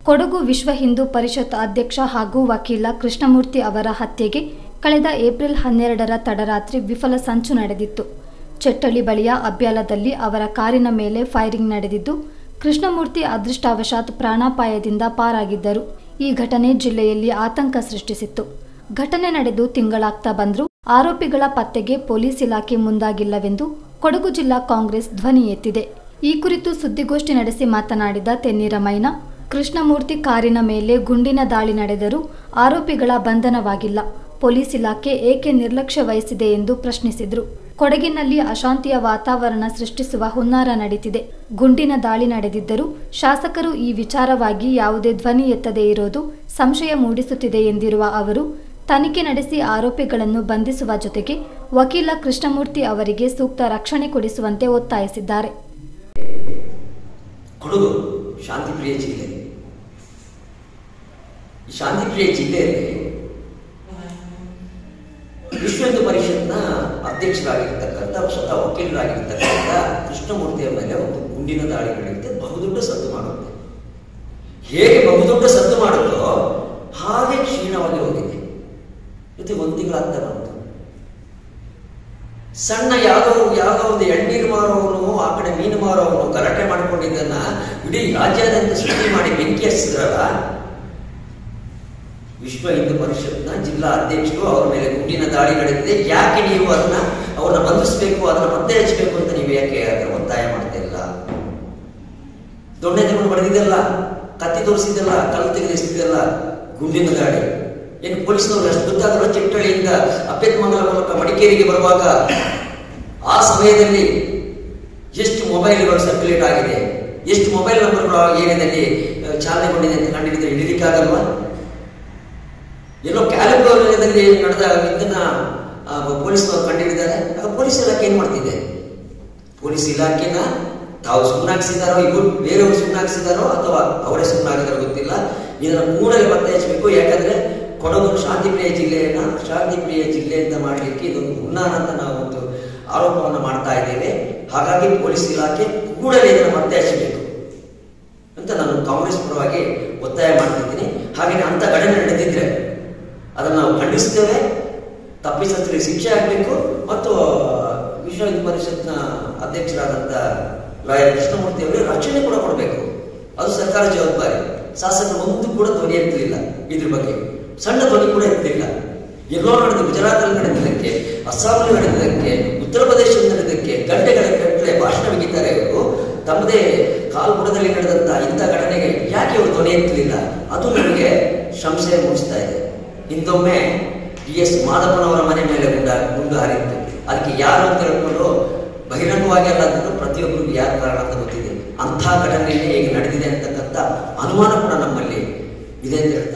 ಕೊಡಗು ವಿಶ್ವ ಹಿಂದೂ ಪರಿಷತ್ ಅಧ್ಯಕ್ಷ ಹಾಗೂ ವಕೀಲ ಕೃಷ್ಣಮೂರ್ತಿ ಅವರ ಹತ್ಯೆಗೆ ಕಳೆದ ಏಪ್ರಿಲ್ ಹನ್ನೆರಡರ ತಡರಾತ್ರಿ ವಿಫಲ ಸಂಚು ನಡೆದಿತ್ತು ಚೆಟ್ಟಳ್ಳಿ ಬಳಿಯ ಅಬ್ಯಾಲದಲ್ಲಿ ಅವರ ಕಾರಿನ ಮೇಲೆ ಫೈರಿಂಗ್ ನಡೆದಿದ್ದು ಕೃಷ್ಣಮೂರ್ತಿ ಅದೃಷ್ಟವಶಾತ್ ಪ್ರಾಣಾಪಾಯದಿಂದ ಪಾರಾಗಿದ್ದರು ಈ ಘಟನೆ ಜಿಲ್ಲೆಯಲ್ಲಿ ಆತಂಕ ಸೃಷ್ಟಿಸಿತ್ತು ಘಟನೆ ನಡೆದು ತಿಂಗಳಾಗ್ತಾ ಬಂದರೂ ಆರೋಪಿಗಳ ಪತ್ತೆಗೆ ಪೊಲೀಸ್ ಇಲಾಖೆ ಮುಂದಾಗಿಲ್ಲವೆಂದು ಕೊಡಗು ಜಿಲ್ಲಾ ಕಾಂಗ್ರೆಸ್ ಧ್ವನಿ ಎತ್ತಿದೆ ಈ ಕುರಿತು ಸುದ್ದಿಗೋಷ್ಠಿ ನಡೆಸಿ ಮಾತನಾಡಿದ ತೆನ್ನೀರಮೈನ ಕೃಷ್ಣಮೂರ್ತಿ ಕಾರಿನ ಮೇಲೆ ಗುಂಡಿನ ದಾಳಿ ನಡೆದರೂ ಆರೋಪಿಗಳ ಬಂಧನವಾಗಿಲ್ಲ ಪೊಲೀಸ್ ಇಲಾಖೆ ಏಕೆ ನಿರ್ಲಕ್ಷ್ಯ ವಹಿಸಿದೆ ಎಂದು ಪ್ರಶ್ನಿಸಿದರು ಕೊಡಗಿನಲ್ಲಿ ಅಶಾಂತಿಯ ವಾತಾವರಣ ಸೃಷ್ಟಿಸುವ ಹುನ್ನಾರ ನಡೀತಿದೆ ಗುಂಡಿನ ದಾಳಿ ನಡೆದಿದ್ದರೂ ಶಾಸಕರು ಈ ವಿಚಾರವಾಗಿ ಯಾವುದೇ ಧ್ವನಿ ಎತ್ತದೇ ಇರೋದು ಸಂಶಯ ಮೂಡಿಸುತ್ತಿದೆ ಎಂದಿರುವ ಅವರು ತನಿಖೆ ನಡೆಸಿ ಆರೋಪಿಗಳನ್ನು ಬಂಧಿಸುವ ಜೊತೆಗೆ ವಕೀಲ ಕೃಷ್ಣಮೂರ್ತಿ ಅವರಿಗೆ ಸೂಕ್ತ ರಕ್ಷಣೆ ಕೊಡಿಸುವಂತೆ ಒತ್ತಾಯಿಸಿದ್ದಾರೆ ಕೊಡಗು ಶಾಂತಿಪ್ರಿಯ ಜಿಲ್ಲೆ ಈ ಶಾಂತಿಪ್ರಿಯ ಜಿಲ್ಲೆಯಲ್ಲಿ ವಿಶ್ವ ಹಿಂದೂ ಪರಿಷತ್ನ ಅಧ್ಯಕ್ಷರಾಗಿರ್ತಕ್ಕಂಥ ಸ್ವತಃ ವಕೀಲರಾಗಿರ್ತಕ್ಕಂಥ ಕೃಷ್ಣಮೂರ್ತಿಯ ಮೇಲೆ ಒಂದು ಗುಂಡಿನ ದಾಳಿ ನಡೆಯುತ್ತೆ ಬಹುದೊಡ್ಡ ಸದ್ದು ಮಾಡುತ್ತೆ ಹೇಗೆ ಬಹುದೊಡ್ಡ ಸದ್ದು ಮಾಡುತ್ತೋ ಹಾಗೆ ಕ್ಷೀಣವಾಗಿ ಹೋಗಿದೆ ಜೊತೆ ಒಂದು ತಿಂಗಳಾಗ್ತಾ ಬಂತು ಸಣ್ಣ ಯಾವುದೋ ಯಾವುದೋ ಒಂದು ಎಳ್ನೀರು ಮಾರೋವನು ಆ ಕಡೆ ಮೀನು ಮಾರೋವನು ಗಲಾಟೆ ಮಾಡಿಕೊಂಡಿದ್ದನ್ನ ಇಡೀ ರಾಜ್ಯಾದ್ಯಂತ ಸೃಷ್ಟಿ ಮಾಡಿ ಬೆಂಕಿ ಹಚ್ಚಿದ್ರಲ್ಲ ವಿಶ್ವ ಹಿಂದೂ ಪರಿಷತ್ನ ಜಿಲ್ಲಾ ಅಧ್ಯಕ್ಷರು ಅವರ ಮೇಲೆ ಗುಂಡಿನ ದಾಳಿ ನಡೆದಿದೆ ಯಾಕೆ ನೀವು ಅದನ್ನ ಅವ್ರನ್ನ ಬಂಧಿಸಬೇಕು ಅದನ್ನ ಪತ್ತೆ ಹಚ್ಚಬೇಕು ಅಂತ ನೀವು ಯಾಕೆ ಅದನ್ನ ಒತ್ತಾಯ ಮಾಡ್ತಾ ಇಲ್ಲ ದೊಣ್ಣೆ ತಗೊಂಡು ಬಡಿದಿದ್ದಲ್ಲ ಕತ್ತಿ ತೋರಿಸಿದ್ದಲ್ಲ ಕಲ್ಲು ತೆಗೆದಿಸಿದ್ದಲ್ಲ ಗುಂಡಿನ ದಾಳಿ ಏನು ಪೊಲೀಸ್ನವರು ಅಷ್ಟು ಗೊತ್ತಾಗಲ್ಲ ಚಿಟ್ಟಳಿಯಿಂದ ಅಪ್ಪೆತ್ಮಂಗಲ ಮೂಲಕ ಮಡಿಕೇರಿಗೆ ಬರುವಾಗ ಆ ಸಮಯದಲ್ಲಿ ಎಷ್ಟು ಮೊಬೈಲ್ಗಳು ಸರ್ಕ್ಯುಲೇಟ್ ಆಗಿದೆ ಎಷ್ಟು ಮೊಬೈಲ್ ನಂಬರ್ಗಳು ಆ ಏರಿಯಾದಲ್ಲಿ ಆ, ಚಾಲನೆಗೊಂಡಿದೆ ಅಂತ ಕಂಡುಹಿಡಿದ್ರೆ ಹಿಡಿಲಿಕ್ಕಾಗಲ್ವಾ ಎಲ್ಲೋ ಕ್ಯಾಲಿಫೋರ್ನಿಯಾದಲ್ಲಿ ನಡೆದ ಇದನ್ನ ಆ, ಪೊಲೀಸ್ನವರು ಕಂಡುಹಿಡಿದ್ದಾರೆ ಆಗ ಪೊಲೀಸ್ ಇಲಾಖೆ ಏನ್ ಮಾಡ್ತಿದೆ ಪೊಲೀಸ್ ಇಲಾಖೆನ ತಾವು ಸುಮ್ಮನಾಗಿಸಿದಾರೋ ಇವರು ಬೇರೆಯವರು ಸುಮ್ಮನಾಗಿಸಿದಾರೋ ಅಥವಾ ಅವರೇ ಸುಮ್ಮನಾಗಿದಾರೋ ಗೊತ್ತಿಲ್ಲ ಇದನ್ನ ಕೂಡಲೇ ಪತ್ತೆ ಹಚ್ಚಬೇಕು ಯಾಕಂದ್ರೆ ಕೊಡಗು ಶಾಂತಿಪ್ರಿಯ ಜಿಲ್ಲೆಯನ್ನ ಶಾಂತಿಪ್ರಿಯ ಜಿಲ್ಲೆ ಅಂತ ಮಾಡಲಿಕ್ಕೆ ಇದೊಂದು ಹುನ್ನಾರ ಅಂತ ನಾವು ಒಂದು ಆರೋಪವನ್ನು ಮಾಡ್ತಾ ಇದ್ದೇವೆ ಹಾಗಾಗಿ ಪೊಲೀಸ್ ಇಲಾಖೆ ಕೂಡಲೇ ಇದನ್ನ ಪತ್ತೆ ಹಚ್ಚಬೇಕು ಅಂತ ನಾನು ಕಾಂಗ್ರೆಸ್ ಪರವಾಗಿ ಒತ್ತಾಯ ಮಾಡ್ತಿದ್ದೀನಿ ಹಾಗೆಯೇ ಅಂತ ಘಟನೆ ನಡೆದಿದ್ರೆ ಅದನ್ನು ನಾವು ಖಂಡಿಸ್ತೇವೆ ತಪ್ಪಿಸತ್ರಿಗೆ ಶಿಕ್ಷೆ ಆಗಬೇಕು ಮತ್ತು ವಿಶ್ವ ಹಿಂದೂ ಪರಿಷತ್ನ ಅಧ್ಯಕ್ಷರಾದಂಥ ಲಾಯರ್ ಕೃಷ್ಣಮೂರ್ತಿ ಅವರಿಗೆ ರಕ್ಷಣೆ ಕೂಡ ಕೊಡಬೇಕು ಅದು ಸರ್ಕಾರ ಜವಾಬ್ದಾರಿ ಶಾಸಕರು ಒಂದು ಕೂಡ ಧ್ವನಿ ಎತ್ತಲಿಲ್ಲ ಇದ್ರ ಬಗ್ಗೆ ಸಣ್ಣ ಧ್ವನಿ ಕೂಡ ಎತ್ತಲಿಲ್ಲ ಎಲ್ಲೋ ನಡೆದ ಗುಜರಾತಲ್ಲಿ ನಡೆದಿದ್ದಕ್ಕೆ ಅಸ್ಸಾಂನಲ್ಲಿ ನಡೆದಿದ್ದಕ್ಕೆ ಉತ್ತರ ಪ್ರದೇಶದಲ್ಲಿ ನಡೆದಕ್ಕೆ ಗಂಟೆಗಳ ಗಟ್ಟಲೆ ಭಾಷಣ ಬಿಗಿದ್ದಾರೆ ಇವರು ತಮ್ಮದೇ ಕಾಲ್ಬುಡದಲ್ಲಿ ನಡೆದಂತ ಇಂಥ ಘಟನೆಗೆ ಯಾಕೆ ಇವರು ಧ್ವನಿ ಎತ್ತಲಿಲ್ಲ ಅದು ನನಗೆ ಸಂಶಯ ಮೂಡಿಸ್ತಾ ಇದೆ ಹಿಂದೊಮ್ಮೆ ಡಿ ಎಸ್ ಮಾದಪ್ಪನವರ ಮನೆ ಮೇಲೆ ಗುಂಡ ಗುಂಡು ಹಾರಿತ್ತು ಅದಕ್ಕೆ ಯಾರು ಅಂತ ಹೇಳ್ಕೊಂಡು ಬಹಿರಂಗವಾಗಿ ಅಲ್ಲ ಅಂತಂದ್ರೆ ಪ್ರತಿಯೊಬ್ಬರಿಗೂ ಯಾರು ಕಾರಣ ಅಂತ ಗೊತ್ತಿದೆ ಅಂಥ ಘಟನೆಯೇ ಈಗ ನಡೆದಿದೆ ಅಂತಕ್ಕಂಥ ಅನುಮಾನ ಕೂಡ ನಮ್ಮಲ್ಲಿ ಇದೆ ಅಂತ ಹೇಳ್ತೀನಿ